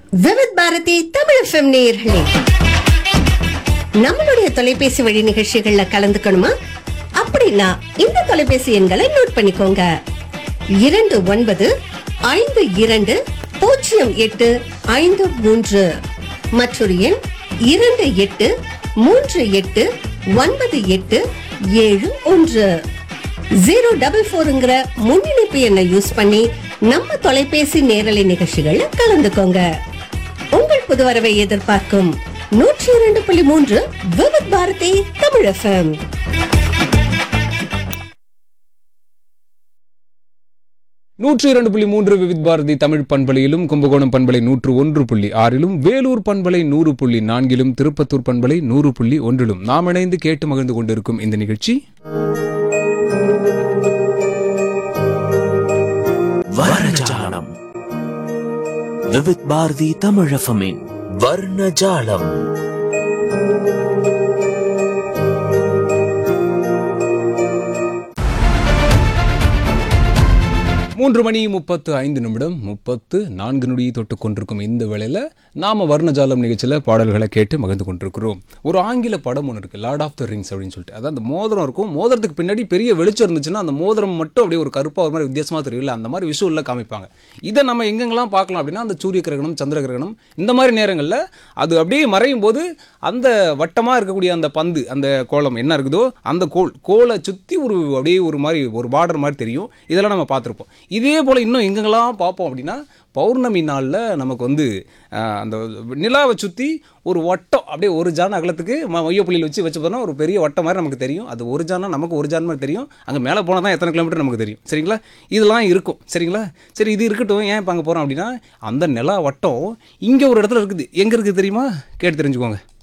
Vividh Bharathi Tamil FM நேயர்களே நம்மளுடைய தொலைபேசி வழி நிகழ்ச்சிகள்ல கலந்துக்கணுமா அப்படின்னா இந்த தொலைபேசி எண்களை நோட் பண்ணிக்கோங்க இரண்டு ஒன்பது ஐந்து இரண்டு பூஜ்ஜியம் எட்டு ஐந்து மூன்று மற்றொரு எண் இரண்டு எட்டு மூன்று எட்டு ஒன்பது எட்டு ஏழு ஒன்று ஜீரோ டபுள் ஃபோருங்கிற முன்னிணைப்பு எண்ணை யூஸ் பண்ணி நம்ம தொலைபேசி நேரலை நிகழ்ச்சிகள்ல கலந்துக்கோங்க உங்கள் புது வரவை எதிர்பார்க்கும் நூற்றி இரண்டு புள்ளி மூன்று விவித் பாரதி தமிழ் எஃப்எம் நூற்று இரண்டு புள்ளி மூன்று விவித் பாரதி தமிழ் பண்பலையிலும் கும்பகோணம் பண்பலை நூற்று ஒன்று புள்ளி ஆறிலும் வேலூர் பண்பலை நூறு புள்ளி நான்கிலும் திருப்பத்தூர் பண்பலை நூறு புள்ளி ஒன்றிலும் நாம் இணைந்து கேட்டு மகிழ்ந்து கொண்டிருக்கும் இந்த நிகழ்ச்சி வர்ணஜாலம் விவித் பாரதி தமிழஃபமின் வர்ணஜாலம் மூன்று மணி முப்பத்து ஐந்து நிமிடம் முப்பத்து நான்கு நொடியை தொட்டு கொண்டிருக்கும் இந்த வேளையில் நாம வர்ணஜாலம் நிகழ்ச்சியில் பாடல்களை கேட்டு மகிழ்ந்து கொண்டிருக்கிறோம் ஒரு ஆங்கில படம் ஒன்று இருக்குது லார்ட் ஆஃப் த ரிங்ஸ் அப்படின்னு சொல்லிட்டு அதான் அந்த மோதிரம் இருக்கும் மோதிரத்துக்கு பின்னாடி பெரிய வெளிச்சம் இருந்துச்சுன்னா அந்த மோதிரம் மட்டும் அப்படியே ஒரு கருப்பாக ஒரு மாதிரி வித்தியாசமாக தெரியல அந்த மாதிரி விஷுவலில் காமிப்பாங்க இதை நம்ம எங்கெங்கெல்லாம் பார்க்கலாம் அப்படின்னா அந்த சூரிய கிரகணம் சந்திர கிரகணம் இந்த மாதிரி நேரங்களில் அது அப்படியே மறையும் போது அந்த வட்டமாக இருக்கக்கூடிய அந்த பந்து அந்த கோலம் என்ன இருக்குதோ அந்த கோல் கோலை சுற்றி ஒரு அப்படியே ஒரு மாதிரி ஒரு பார்டர் மாதிரி தெரியும் இதெல்லாம் நம்ம பார்த்துருப்போம் இதே போல் இன்னும் எங்கெங்கெல்லாம் பார்ப்போம் அப்படின்னா பௌர்ணமி நாளில் நமக்கு வந்து ஆஹ், அந்த நிலாவை சுற்றி ஒரு வட்டம் அப்படியே ஒரு ஜான் அகலத்துக்கு ம மையப்புள்ளியில் வச்சு வச்சு போனால் ஒரு பெரிய வட்டம் மாதிரி நமக்கு தெரியும் அது ஒரு ஜானா நமக்கு ஒரு ஜான் மாதிரி தெரியும் அங்கே மேலே போனால் தான் எத்தனை கிலோமீட்டர் நமக்கு தெரியும் சரிங்களா இதெல்லாம் இருக்கும் சரிங்களா சரி இது இருக்கட்டும் ஏன் இப்போ அங்கே போகிறோம் அப்படின்னா அந்த நிலா வட்டம் இங்கே ஒரு இடத்துல இருக்குது எங்கே இருக்குது தெரியுமா கேட்டு தெரிஞ்சுக்கோங்க